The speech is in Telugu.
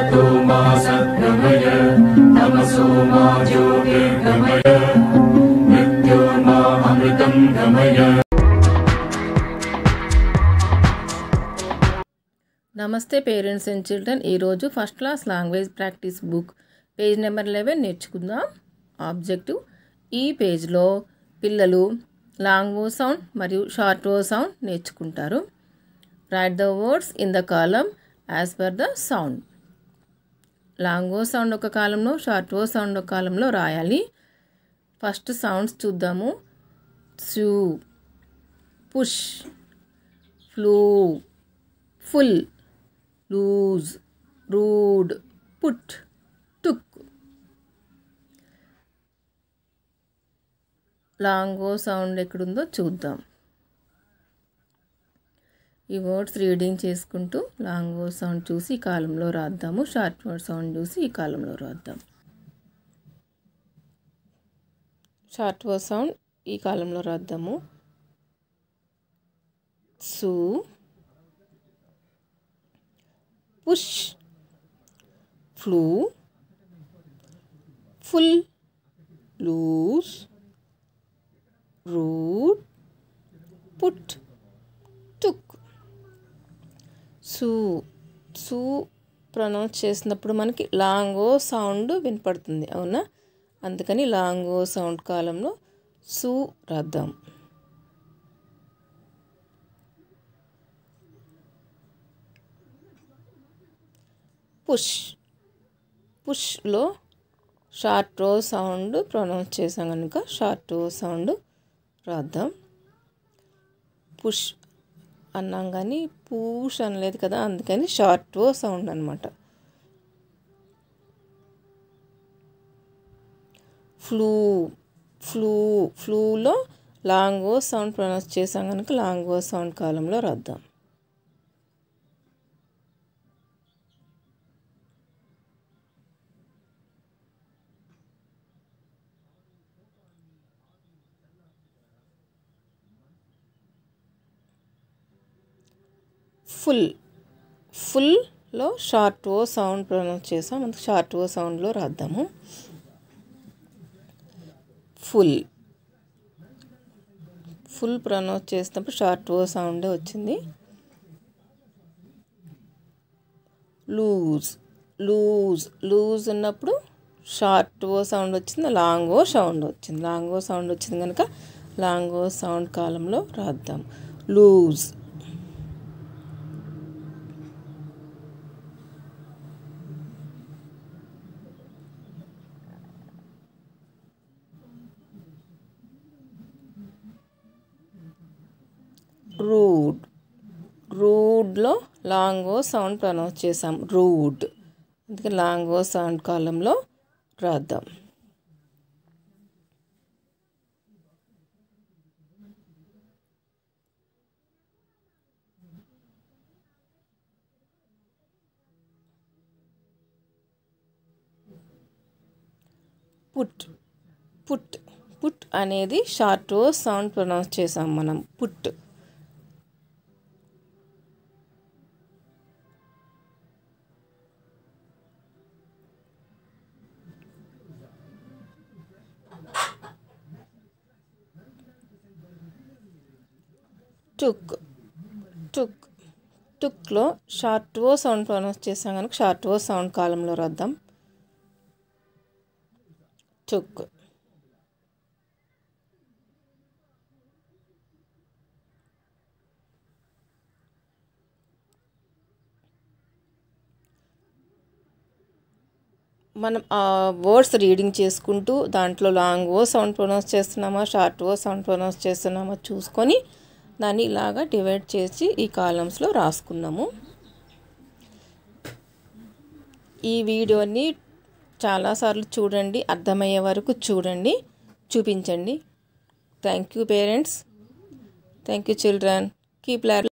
सतो मा सद्गमय तमसो मा ज्योतिर्गमय मृत्योर्मा अमृतं गमय నమస్తే పేరెంట్స్ అండ్ చిల్డ్రన్ ఈరోజు first class language practice book page number eleven నేర్చుకుందాం ఆబ్జెక్టివ్ ఈ పేజ్లో పిల్లలు లాంగ్ ఓ సౌండ్ మరియు షార్ట్ ఓ సౌండ్ నేర్చుకుంటారు write the words in the column as per the sound long O sound ఒక కాలంలో షార్ట్ ఓ సౌండ్ ఒక కాలంలో రాయాలి ఫస్ట్ సౌండ్స్ చూద్దాము sue push flew full loose rude put took long O sound ఎక్కడుందో చూద్దాం ఈ వర్డ్స్ రీడింగ్ చేసుకుంటూ లాంగో సౌండ్ చూసి ఈ కాలంలో రాద్దాము షార్ట్ వర్డ్ సౌండ్ చూసి ఈ కాలంలో రాద్దాం షార్ట్ వర్డ్ సౌండ్ ఈ కాలంలో రాద్దాము sue push flew full loose root put took sue sue pronounce చేసినప్పుడు మనకి లాంగో సౌండ్ వినపడుతుంది అవునా అందుకని లాంగో సౌండ్ కాలంలో సు రాద్దాం పుష్ పుష్లో షార్ట్ రో సౌండ్ ప్రొనౌన్స్ చేసాం కనుక షార్ట్ రో సౌండ్ రాద్దాం పుష్ అన్నాం కానీ పూష్ అనలేదు కదా అందుకని షార్ట్ రో సౌండ్ అనమాట ఫ్లూ ఫ్లూ ఫ్లూలో లాంగ్ ఓ సౌండ్ ప్రొనౌన్స్ చేసాం కనుక లాంగ్ ఓ సౌండ్ కాలంలో రాద్దాం ఫుల్ ఫుల్లో షార్ట్ ఓ సౌండ్ ప్రొనౌన్స్ చేసాం అందుకు షార్ట్ ఓ సౌండ్లో రాద్దాము ఫుల్ ఫుల్ ప్రొనౌన్స్ చేసినప్పుడు షార్ట్ ఓ సౌండే వచ్చింది లూజ్ లూజ్ లూజ్ ఉన్నప్పుడు షార్ట్ ఓ సౌండ్ వచ్చింది లాంగ్ ఓ సౌండ్ వచ్చింది లాంగ్ ఓ సౌండ్ వచ్చింది కనుక లాంగ్ ఓ సౌండ్ కాలంలో రాద్దాం లూజ్ రూడ్ రూడ్లో లాంగో సౌండ్ ప్రొనౌన్స్ చేసాం రూడ్ అందుకే లాంగో సౌండ్ కాలంలో రాద్దాం పుట్ పుట్ పుట్ అనేది షార్ట్ సౌండ్ ప్రొనౌన్స్ చేసాం మనం పుట్ టుక్ టుక్ టుక్లో షార్ట్ ఓ సౌండ్ ప్రొనౌన్స్ చేసాం కనుక షార్ట్ ఓ సౌండ్ కాలంలో రాద్దాం టుక్ మనం ఆ వర్డ్స్ రీడింగ్ చేసుకుంటూ దాంట్లో లాంగ్ ఓ సౌండ్ ప్రొనౌన్స్ చేస్తున్నామా షార్ట్ ఓ సౌండ్ ప్రొనౌన్స్ చేస్తున్నామా చూసుకొని దాన్ని ఇలాగా డివైడ్ చేసి ఈ కాలమ్స్లో రాసుకున్నాము ఈ వీడియోని చాలాసార్లు చూడండి అర్థమయ్యే వరకు చూడండి చూపించండి thank you parents thank you children keep learn